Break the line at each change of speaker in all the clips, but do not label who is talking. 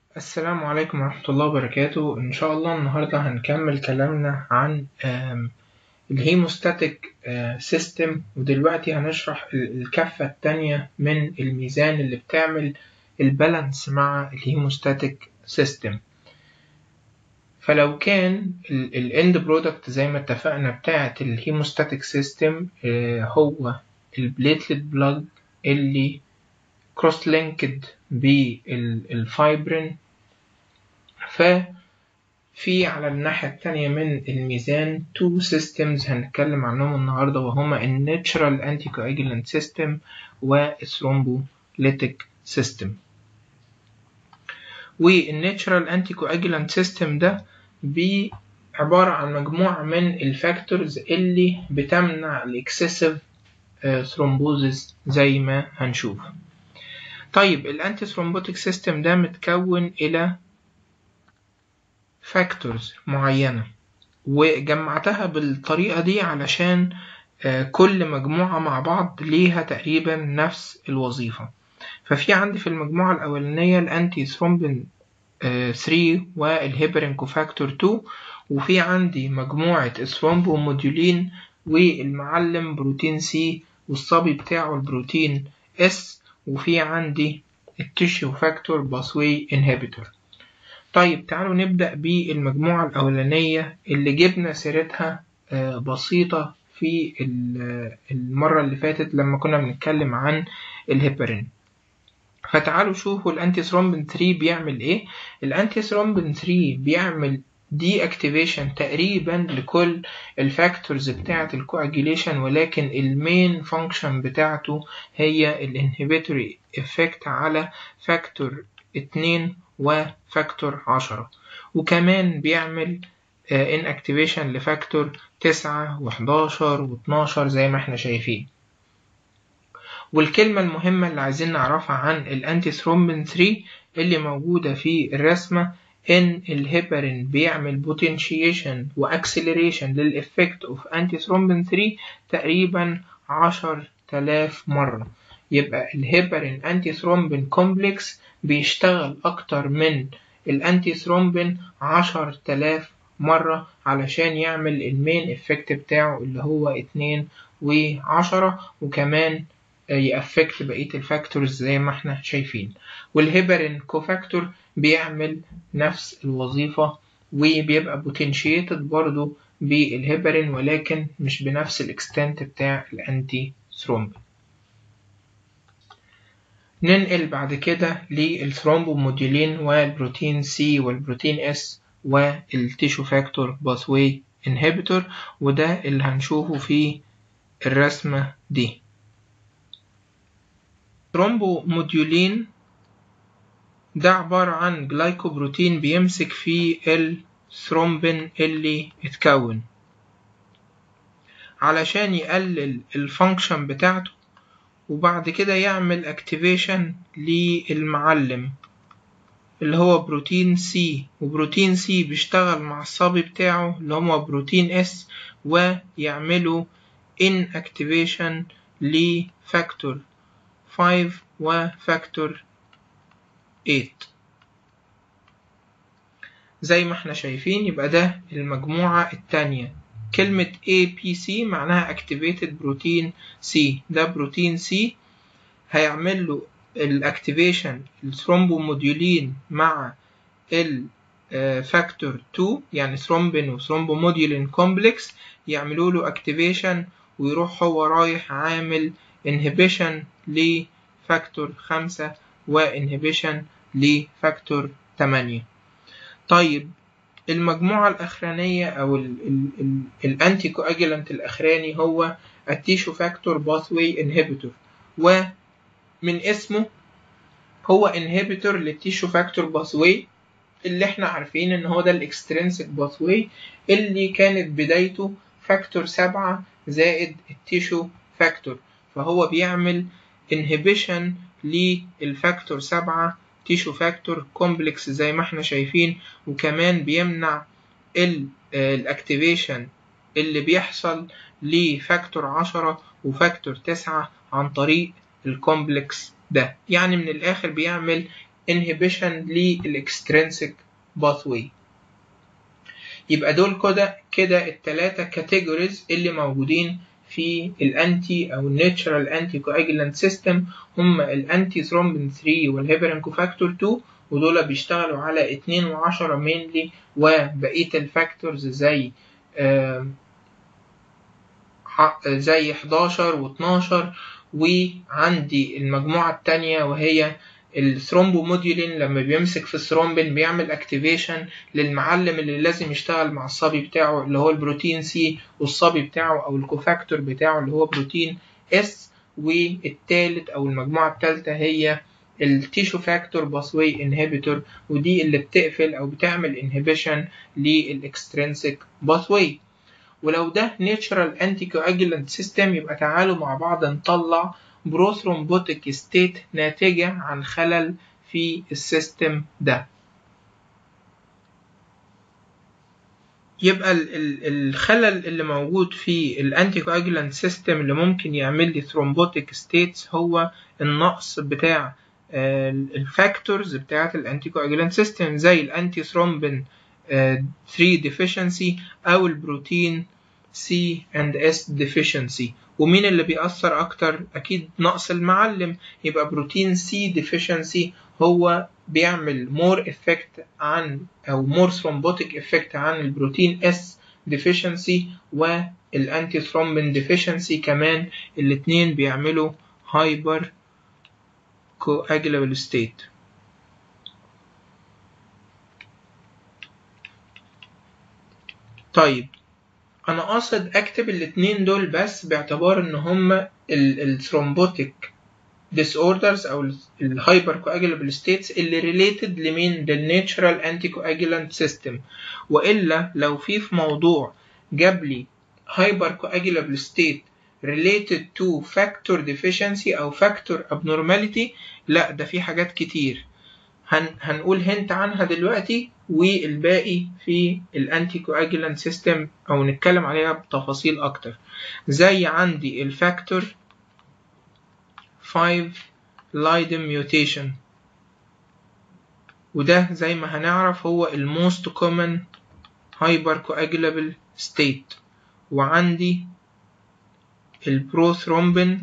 السلام عليكم ورحمة الله وبركاته إن شاء الله النهاردة هنكمل كلامنا عن آم، الهيموستاتيك آه، سيستم ودلوقتي هنشرح ال- الكفة التانية من الميزان اللي بتعمل البالانس مع الهيموستاتيك سيستم فلو كان الاند برودكت زي ما اتفقنا بتاعة الهيموستاتيك سيستم هو البليتلت بلاج اللي كروس لينكد بالفايبرين ففي على الناحية التانية من الميزان تو systems هنتكلم عنهم النهاردة وهما الناتشرال anticoagulant system والثرومبوليتيك سيستم والناتشرال anticoagulant سيستم ده بي عبارة عن مجموعة من الفاكتورز اللي بتمنع الاكسسيف ثرومبوزز زي ما هنشوف طيب الانتي ثرومبوتيك سيستم ده متكون الى فاكتورز معينة وجمعتها بالطريقة دي علشان آه، كل مجموعة مع بعض ليها تقريبا نفس الوظيفة ففي عندي في المجموعة الأولانية الأنتي ثرومبين 3 والهيبرين كوفاكتور 2 وفي عندي مجموعة الثرومبوموديولين والمعلم بروتين سي والصبي بتاعه البروتين اس وفي عندي التيشيو فاكتور باسوي انهبيتور طيب تعالوا نبدأ بالمجموعة الأولانية اللي جبنا سيرتها آه، بسيطة في ال- المرة اللي فاتت لما كنا بنتكلم عن الهيبرين فتعالوا شوفوا الانتي ثرومبين 3 بيعمل ايه الانتي ثرومبين 3 بيعمل دي اكتيفيشن تقريبا لكل الفاكتورز بتاعة الكواجيليشن ولكن المين فانكشن بتاعته هي الانهبيتوري افكت على فاكتور 2 وفاكتور 10 وكمان بيعمل ان اكتيفيشن لفاكتور 9 و11 و12 زي ما احنا شايفين والكلمة المهمة اللي عايزين نعرفها عن الانتي ثرومبين 3 اللي موجودة في الرسمة ان الهيبرين بيعمل بوتنشيشن واكسلريشن للإفكت اوف انتي ثرومبين 3 تقريبا 10000 مرة يبقى الهيبرين انتي ثرومبين كومبلكس بيشتغل اكتر من الانتي ثرومبين 10000 مرة علشان يعمل المين افكت بتاعه اللي هو 2 و10 وكمان يأفكت بقية الفاكتورز زي ما احنا شايفين والهيبرين كوفاكتور بيعمل نفس الوظيفة وبيبقى بوتنشيتد برضو بالهيبرين ولكن مش بنفس الاكستنت بتاع الانتي ثرومبين ننقل بعد كده للثرومبوموديولين والبروتين سي والبروتين اس والتيشو فاكتور باثواي انهبيتور وده اللي هنشوفه في الرسمة دي ثرومبوموديولين ده عبارة عن جلايكوبروتين بيمسك في الثرومبين اللي اتكون علشان يقلل الفانكشن بتاعته وبعد كده يعمل اكتيفيشن للمعلم اللي هو بروتين سي وبروتين سي بيشتغل مع الصبي بتاعه اللي هو بروتين اس ويعملوا ان اكتيفيشن لفاكتور 5 وفاكتور 8 زي ما احنا شايفين يبقى ده المجموعة التانية كلمة APC معناها Activated Protein C ده بروتين C هيعمل له الاكتيفيشن الثرومبوموديولين مع الفاكتور 2 يعني ثرومبين وثرومبوموديولين كومبلكس يعملوا له اكتيفيشن ويروح هو رايح عامل انهبيشن لفاكتور 5 وانهبيشن لفاكتور 8 طيب المجموعة الأخرانية أو الأنتي كواجلانت الأخراني هو التيشو فاكتور باثواي انهبيتور ومن اسمه هو انهبيتور للتيشو فاكتور باثواي اللي احنا عارفين ان هو ده الاكسترنسك باثواي اللي كانت بدايته فاكتور سبعة زائد التيشو فاكتور فهو بيعمل انهبيشن للفاكتور سبعة تيشو فاكتور كومبلكس زي ما احنا شايفين وكمان بيمنع الاكتيفيشن اللي بيحصل لفاكتور عشرة وفاكتور تسعة عن طريق الكومبلكس ده يعني من الآخر بيعمل inhibition للاكسترينسيك باثوي يبقى دول كده كده التلاتة كاتيجوريز اللي موجودين في الانتي او الناتشرال انتي كواجلانت سيستم هم الانتي ثرومبين 3 والهيبرين كوفاكتور 2 ودول بيشتغلوا على 2 و10 مينلي وبقيه الفاكتورز زي آه زي 11 و12 وعندي المجموعة التانية وهي الثرومبوموديولين لما بيمسك في الثرومبين بيعمل اكتيفيشن للمعلم اللي لازم يشتغل مع الصبي بتاعه اللي هو البروتين سي والصبي بتاعه او الكوفاكتور بتاعه اللي هو بروتين اس والتالت او المجموعة التالتة هي التيشو فاكتور باسوي انهبيتور ودي اللي بتقفل او بتعمل انهبيشن للاكسترينسيك باسوي ولو ده ناتشرال انتي كواجولانت سيستم يبقى تعالوا مع بعض نطلع بروثرومبوتيك ستيت ناتجة عن خلل في السيستم ده يبقى ال ال الخلل اللي موجود في الانتي كواجولانت سيستم اللي ممكن يعمل لي ثرومبوتيك ستيتس هو النقص بتاع الفاكتورز بتاعت الانتي كواجولانت سيستم زي الانتي ثرومبين 3 deficiency أو البروتين C and S deficiency ومين اللي بيأثر أكتر؟ أكيد نقص المعلم يبقى بروتين C deficiency هو بيعمل more effect عن أو more thrombotic effect عن البروتين S deficiency والأنتي ثرومبين deficiency كمان الاتنين بيعملوا hyper coagulable state طيب انا قاصد اكتب الاتنين دول بس باعتبار ان هما الثرومبوتيك disorders او الهايبر كواجولابل ستيتس اللي ريليتد لمين للناتشرال انتي كواجولانت سيستم والا لو في في موضوع جاب لي هايبر كواجولابل ستيت related to factor deficiency او factor abnormality لا ده في حاجات كتير هن هنقول هنت عنها دلوقتي والباقي في الانتي كواجولانت سيستم او نتكلم عليها بتفاصيل اكتر زي عندي الفاكتور 5 لايدن ميوتيشن وده زي ما هنعرف هو الموست كومن هايبر كواجولابل ستيت وعندي البروثرومبين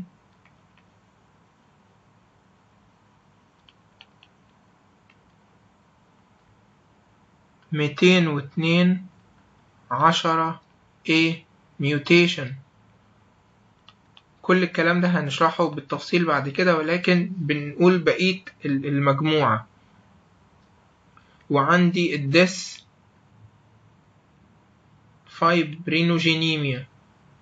ميتين واتنين عشرة A mutation كل الكلام ده هنشرحه بالتفصيل بعد كده ولكن بنقول بقية المجموعة وعندي الدس فايبرينوجينيميا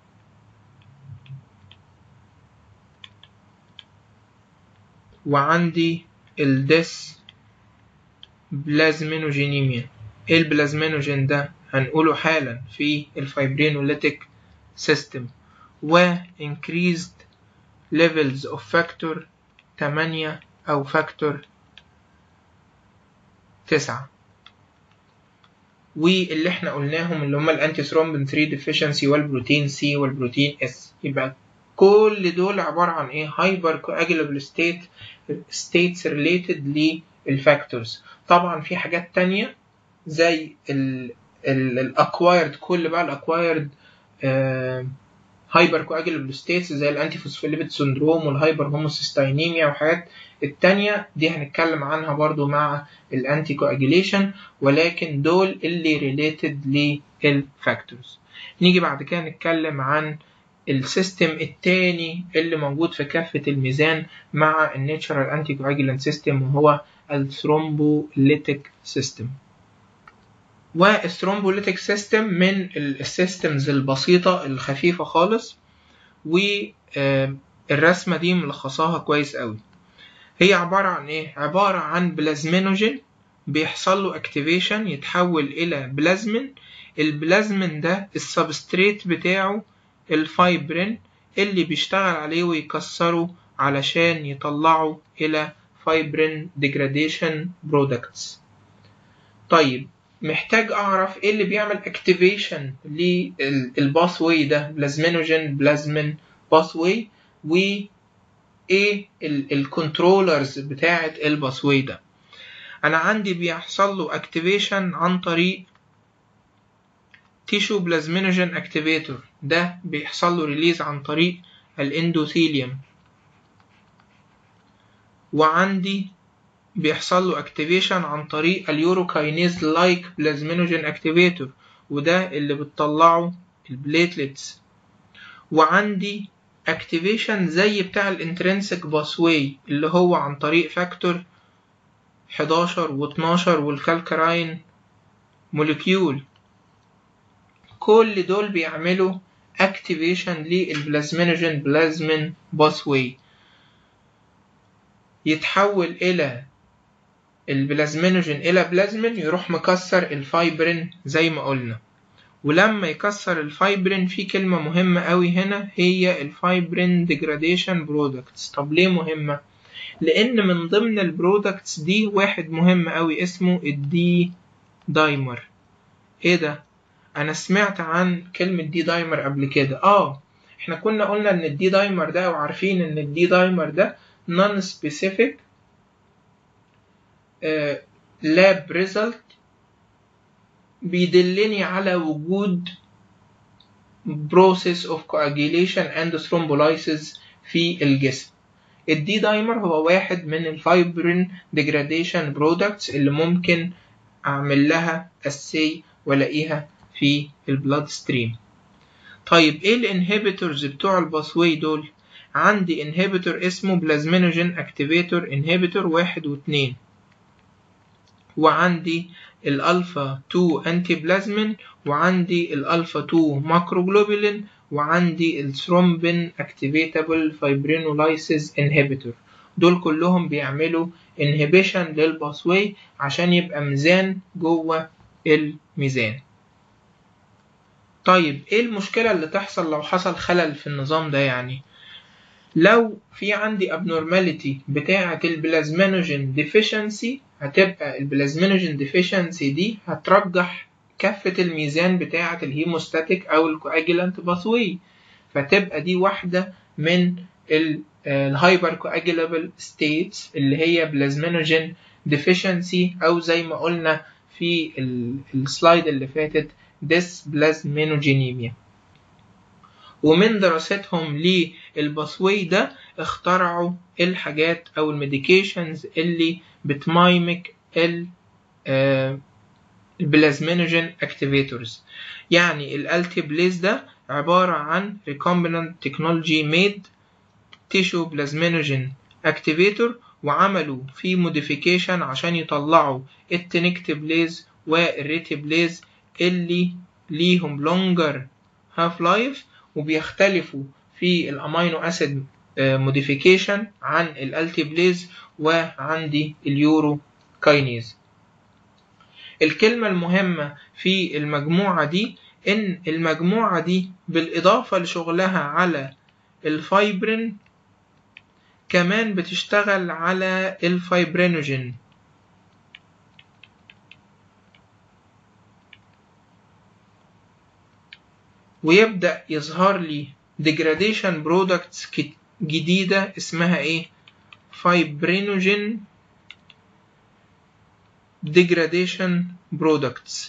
وعندي الدس بلازمينوجينيميا ايه البلازمينوجين ده هنقوله حالا في الفايبرينوليتيك سيستم و increased levels of factor 8 أو factor 9 واللي احنا قلناهم اللي هما الانتي ثرومبين 3 deficiency والبروتين سي والبروتين اس يبقى كل دول عبارة عن ايه هايبر coagulable state states related للفاكتورز طبعا في حاجات تانية زي الاكوايرد كل بقى الاكوايرد هايبر كواجولابل ستيتس زي الانتي فوسفوليبيد سندروم والهايبر هوموسيستاينيميا وحاجات التانية دي هنتكلم عنها برضو مع الانتي كواجوليشن ولكن دول اللي ريليتد للفاكتورز نيجي بعد كده نتكلم عن السيستم التاني اللي موجود في كافة الميزان مع الناتشرال انتي كواجولانت سيستم وهو الثرومبوليتيك سيستم والثرومبوليتيك سيستم من السيستمز البسيطة الخفيفة خالص والرسمة دي ملخصاها كويس قوي هي عبارة عن ايه؟ عبارة عن بلازمينوجين بيحصل له اكتيفيشن يتحول الى بلازمين البلازمين ده السبستريت بتاعه الفايبرين اللي بيشتغل عليه ويكسره علشان يطلعه الى فايبرين ديجراديشن برودكتس طيب محتاج اعرف ايه اللي بيعمل اكتيفيشن للباث واي ده بلازمينوجين بلازمين باث واي و ايه الكنترولرز بتاعه الباث واي ده انا عندي بيحصل له اكتيفيشن عن طريق تيشو بلازمينوجين اكتيفيتور ده بيحصل له ريليز عن طريق الاندوثيليوم وعندي بيحصل له اكتيفيشن عن طريق اليوروكاينيز لايك بلازمينوجين اكتيفيتور وده اللي بتطلعه البليتلتس وعندي اكتيفيشن زي بتاع الانترنسك باسواي اللي هو عن طريق فاكتور 11 و12 والكالكراين موليكيول كل دول بيعملوا اكتيفيشن للبلازمينوجين بلازمين باسواي يتحول الى البلازمينوجين الى بلازمين يروح مكسر الفايبرين زي ما قلنا ولما يكسر الفايبرين في كلمة مهمة قوي هنا هي الفايبرين ديجراديشن برودكتس طب ليه مهمة؟ لأن من ضمن البرودكتس دي واحد مهم قوي اسمه الدي دايمر ايه ده؟ أنا سمعت عن كلمة دي دايمر قبل كده اه احنا كنا قلنا ان الدي دايمر ده وعارفين ان الدي دايمر ده non specific uh, lab result بيدلني على وجود process of coagulation and thrombolysis في الجسم الدي دايمر هو واحد من الفايبرين ديجراديشن برودكتس اللي ممكن اعمل لها اسي والاقيها في البلاد ستريم طيب ايه الانهبيتورز بتوع الباسوي دول عندي انهبيتور اسمه بلازمينوجين اكتيفيتور انهبيتور واحد واتنين وعندي الالفا 2 انتي بلازمين وعندي الالفا 2 ماكروجلوبولين وعندي الثرومبين اكتيفيتابل فايبرينولايسيس انهبيتور دول كلهم بيعملوا انهبيشن للباسواي عشان يبقى ميزان جوه الميزان طيب ايه المشكلة اللي تحصل لو حصل خلل في النظام ده يعني لو في عندي abnormality بتاعة البلازمينوجين deficiency هتبقى البلازمينوجين deficiency دي هترجح كفة الميزان بتاعة الهيموستاتيك أو الكواجيلانت باثوي فتبقى دي واحدة من الهايبر كواجيلابل ستيتس اللي هي بلازمينوجين deficiency أو زي ما قلنا في السلايد اللي فاتت ديسبلازمينوجينيميا ومن دراستهم للباسوي ده اخترعوا الحاجات او الميديكيشنز اللي بتمايمك ال البلازمينوجين اكتيفيتورز يعني الالتيبليز ده عبارة عن recombinant technology made tissue plasminogen activator وعملوا فيه موديفيكيشن عشان يطلعوا التنكتبليز والريتبليز اللي ليهم longer half life وبيختلفوا في الامينو اسيد موديفيكيشن عن الالتيبليز وعندي اليورو كاينيز الكلمة المهمة في المجموعة دي إن المجموعة دي بالإضافة لشغلها على الفايبرين كمان بتشتغل على الفايبرينوجين ويبدأ يظهر لي degradation products جديدة اسمها ايه fibrinogen degradation products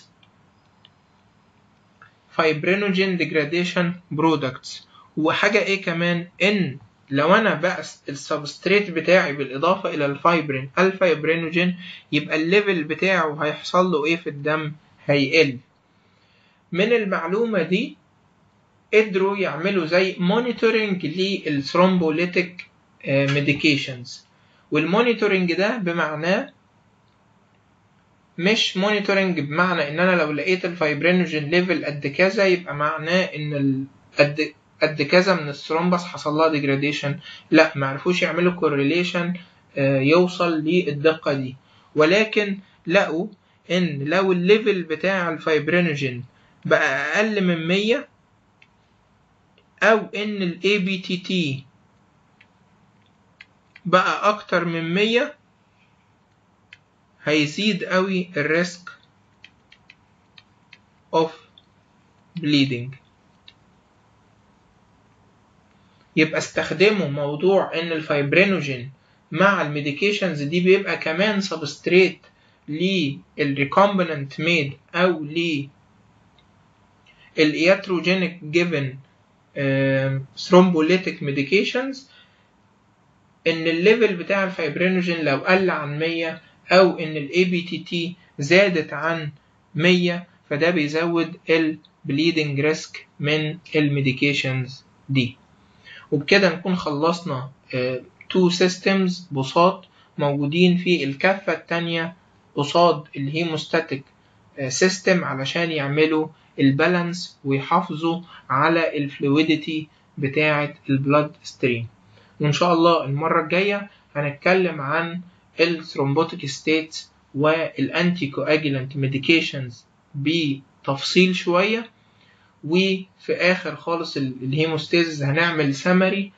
fibrinogen degradation products وحاجة ايه كمان ان لو انا بقى السبستريت بتاعي بالاضافة الى الفايبرين الفايبرينوجين يبقى الليفل بتاعه هيحصل له ايه في الدم هيقل من المعلومة دي قدروا يعملوا زي مونيتورنج للثرومبوليتيك ميديكيشنز والمونيتورنج ده بمعناه مش مونيتورنج بمعنى ان انا لو لقيت الفايبرينوجين ليفل قد كذا يبقى معناه ان ال قد قد كذا من الثرومبس حصل لها ديجراديشن لا معرفوش يعملوا كورليشن يوصل للدقة دي ولكن لقوا ان لو الليفل بتاع الفايبرينوجين بقى اقل من 100 او ان ال ABTT بقى اكتر من 100 هيزيد قوي الريسك of bleeding يبقى استخدموا موضوع ان الفايبرينوجين مع الميديكيشنز دي بيبقى كمان سبستريت للريكومبيننت ميد او ل الياتروجينيك جيفن ثرومبوليتيك ميديكيشنز ان الليفل بتاع الفايبرينوجين لو قل عن 100 او ان الاي بي تي تي زادت عن 100 فده بيزود البليدنج ريسك من الميديكيشنز دي وبكده نكون خلصنا تو سيستمز بساط موجودين في الكفة التانية قصاد الهيموستاتيك سيستم علشان يعملوا البالانس ويحافظوا على الفلويديتي بتاعة البلاد ستريم وإن شاء الله المرة الجاية هنتكلم عن الثرومبوتيك ستيتس والانتي كواجيلانت ميديكيشنز بتفصيل شوية وفي آخر خالص الهيموستيزز هنعمل سمري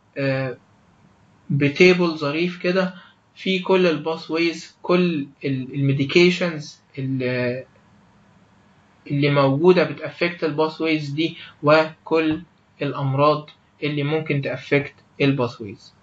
بتيبل ظريف كده في كل الباث ويز كل الميديكيشنز اللي موجودة بتأفكت الباث ويز دي وكل الأمراض اللي ممكن تأفكت الباث ويز